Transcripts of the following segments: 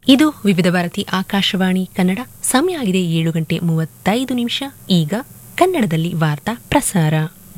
ಇದು ವಿವಿಧ ಭಾರತಿ ಆಕಾಶವಾಣಿ ಕನ್ನಡ ಸಮಯ ಆಗಿದೆ ಏಳು ಗಂಟೆ ಮೂವತ್ತೈದು ನಿಮಿಷ ಈಗ ಕನ್ನಡದಲ್ಲಿ ವಾರ್ತಾ ಪ್ರಸಾರ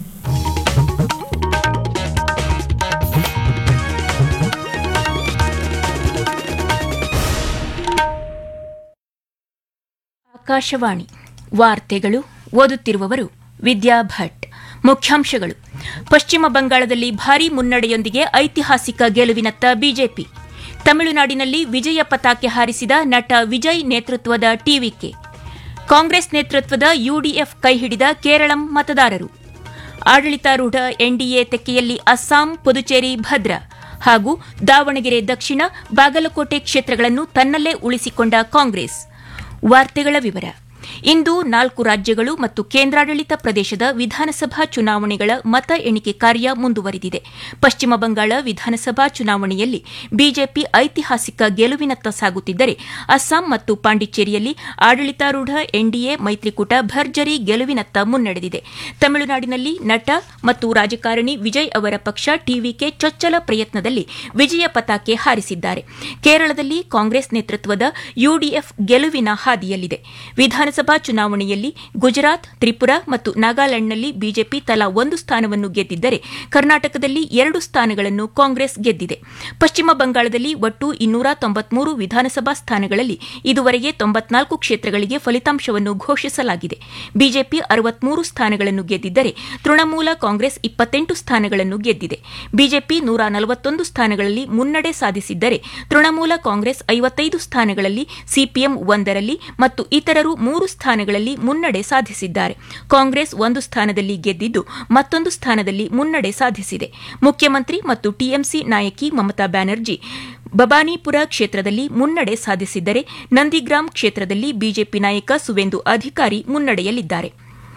ಆಕಾಶವಾಣಿ ವಾರ್ತೆಗಳು ಓದುತ್ತಿರುವವರು ವಿದ್ಯಾ ಭಟ್ ಮುಖ್ಯಾಂಶಗಳು ಪಶ್ಚಿಮ ಬಂಗಾಳದಲ್ಲಿ ಭಾರೀ ಮುನ್ನಡೆಯೊಂದಿಗೆ ಐತಿಹಾಸಿಕ ಗೆಲುವಿನತ್ತ ಬಿಜೆಪಿ ತಮಿಳುನಾಡಿನಲ್ಲಿ ವಿಜಯ ಪತಾಕೆ ಹಾರಿಸಿದ ನಟ ವಿಜಯ್ ನೇತೃತ್ವದ ಟಿವಿಕೆ ಕಾಂಗ್ರೆಸ್ ನೇತೃತ್ವದ ಯುಡಿಎಫ್ ಕೈಹಿಡಿದ ಕೇರಳಂ ಮತದಾರರು ಆಡಳಿತಾರೂಢ ಎನ್ಡಿಎ ತೆಕ್ಕೆಯಲ್ಲಿ ಅಸ್ಸಾಂ ಪುದುಚೇರಿ ಭದ್ರ ಹಾಗೂ ದಾವಣಗೆರೆ ದಕ್ಷಿಣ ಬಾಗಲಕೋಟೆ ಕ್ಷೇತ್ರಗಳನ್ನು ತನ್ನಲ್ಲೇ ಉಳಿಸಿಕೊಂಡ ಕಾಂಗ್ರೆಸ್ ವಾರ್ತೆಗಳ ವಿವರ ಇಂದು ನಾಲ್ಕು ರಾಜ್ಯಗಳು ಮತ್ತು ಕೇಂದ್ರಾಡಳಿತ ಪ್ರದೇಶದ ವಿಧಾನಸಭಾ ಚುನಾವಣೆಗಳ ಮತ ಎಣಿಕೆ ಕಾರ್ಯ ಮುಂದುವರಿದಿದೆ ಪಶ್ಚಿಮ ಬಂಗಾಳ ವಿಧಾನಸಭಾ ಚುನಾವಣೆಯಲ್ಲಿ ಬಿಜೆಪಿ ಐತಿಹಾಸಿಕ ಗೆಲುವಿನತ್ತ ಸಾಗುತ್ತಿದ್ದರೆ ಅಸ್ಸಾಂ ಮತ್ತು ಪಾಂಡಿಚೇರಿಯಲ್ಲಿ ಆಡಳಿತಾರೂಢ ಎನ್ಡಿಎ ಮೈತ್ರಿಕೂಟ ಭರ್ಜರಿ ಗೆಲುವಿನತ್ತ ಮುನ್ನಡೆದಿದೆ ತಮಿಳುನಾಡಿನಲ್ಲಿ ನಟ ಮತ್ತು ರಾಜಕಾರಣಿ ವಿಜಯ್ ಅವರ ಪಕ್ಷ ಟಿವಿಕೆ ಚೊಚ್ಚಲ ಪ್ರಯತ್ನದಲ್ಲಿ ವಿಜಯ ಪತಾಕೆ ಹಾರಿಸಿದ್ದಾರೆ ಕೇರಳದಲ್ಲಿ ಕಾಂಗ್ರೆಸ್ ನೇತೃತ್ವದ ಯುಡಿಎಫ್ ಗೆಲುವಿನ ಹಾದಿಯಲ್ಲಿದೆ ವಿಧಾನಸಭಾ ಚುನಾವಣೆಯಲ್ಲಿ ಗುಜರಾತ್ ತ್ರಿಪುರಾ ಮತ್ತು ನಾಗಾಲ್ಯಾಂಡ್ನಲ್ಲಿ ಬಿಜೆಪಿ ತಲಾ ಒಂದು ಸ್ಥಾನವನ್ನು ಗೆದ್ದಿದ್ದರೆ ಕರ್ನಾಟಕದಲ್ಲಿ ಎರಡು ಸ್ಥಾನಗಳನ್ನು ಕಾಂಗ್ರೆಸ್ ಗೆದ್ದಿದೆ ಪಶ್ಚಿಮ ಬಂಗಾಳದಲ್ಲಿ ಒಟ್ಟು ಇನ್ನೂರ ತೊಂಬತ್ಮೂರು ವಿಧಾನಸಭಾ ಸ್ಥಾನಗಳಲ್ಲಿ ಇದುವರೆಗೆ ತೊಂಬತ್ನಾಲ್ಕು ಕ್ಷೇತ್ರಗಳಿಗೆ ಫಲಿತಾಂಶವನ್ನು ಘೋಷಿಸಲಾಗಿದೆ ಬಿಜೆಪಿ ಅರವತ್ಮೂರು ಸ್ಥಾನಗಳನ್ನು ಗೆದ್ದಿದ್ದರೆ ತೃಣಮೂಲ ಕಾಂಗ್ರೆಸ್ ಇಪ್ಪತ್ತೆಂಟು ಸ್ಥಾನಗಳನ್ನು ಗೆದ್ದಿದೆ ಬಿಜೆಪಿ ನೂರ ನಲವತ್ತೊಂದು ಸ್ಥಾನಗಳಲ್ಲಿ ಮುನ್ನಡೆ ಸಾಧಿಸಿದ್ದರೆ ತೃಣಮೂಲ ಕಾಂಗ್ರೆಸ್ ಐವತ್ತೈದು ಸ್ಥಾನಗಳಲ್ಲಿ ಸಿಪಿಎಂ ಒಂದರಲ್ಲಿ ಮತ್ತು ಇತರರು ಮೂರು ಸ್ಥಾನಗಳಲ್ಲಿ ಮುನ್ನಡೆ ಸಾಧಿಸಿದ್ದಾರೆ ಕಾಂಗ್ರೆಸ್ ಒಂದು ಸ್ಥಾನದಲ್ಲಿ ಗೆದ್ದಿದ್ದು ಮತ್ತೊಂದು ಸ್ಥಾನದಲ್ಲಿ ಮುನ್ನಡೆ ಸಾಧಿಸಿದೆ ಮುಖ್ಯಮಂತ್ರಿ ಮತ್ತು ಟಿಎಂಸಿ ನಾಯಕಿ ಮಮತಾ ಬ್ಯಾನರ್ಜಿ ಬಬಾನಿಪುರ ಕ್ಷೇತ್ರದಲ್ಲಿ ಮುನ್ನಡೆ ಸಾಧಿಸಿದ್ದರೆ ನಂದಿಗ್ರಾಮ್ ಕ್ಷೇತ್ರದಲ್ಲಿ ಬಿಜೆಪಿ ನಾಯಕ ಸುವೇಂದು ಅಧಿಕಾರಿ ಮುನ್ನಡೆಯಲ್ಲಿದ್ದಾರೆ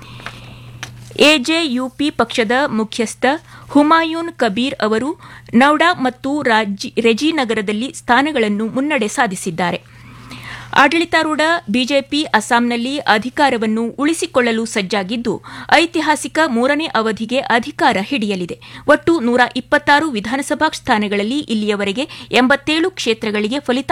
ಎಜೆಯುಪಿ ಪಕ್ಷದ ಮುಖ್ಯಸ್ಥ ಹುಮಾಯೂನ್ ಕಬೀರ್ ಅವರು ನೌಡಾ ಮತ್ತು ರೆಜಿನಗರದಲ್ಲಿ ಸ್ಥಾನಗಳನ್ನು ಮುನ್ನಡೆ ಸಾಧಿಸಿದ್ದಾರೆ ಆಡಳಿತಾರೂಢ ಬಿಜೆಪಿ ಅಸ್ಸಾಂನಲ್ಲಿ ಅಧಿಕಾರವನ್ನು ಉಳಿಸಿಕೊಳ್ಳಲು ಸಜ್ಜಾಗಿದ್ದು ಐತಿಹಾಸಿಕ ಮೂರನೇ ಅವಧಿಗೆ ಅಧಿಕಾರ ಹಿಡಿಯಲಿದೆ ಒಟ್ಟು ನೂರ ಇಪ್ಪತ್ತಾರು ವಿಧಾನಸಭಾ ಸ್ಥಾನಗಳಲ್ಲಿ ಇಲ್ಲಿಯವರೆಗೆ ಎಂಬತ್ತೇಳು ಕ್ಷೇತ್ರಗಳಿಗೆ ಫಲಿತಾಂಶ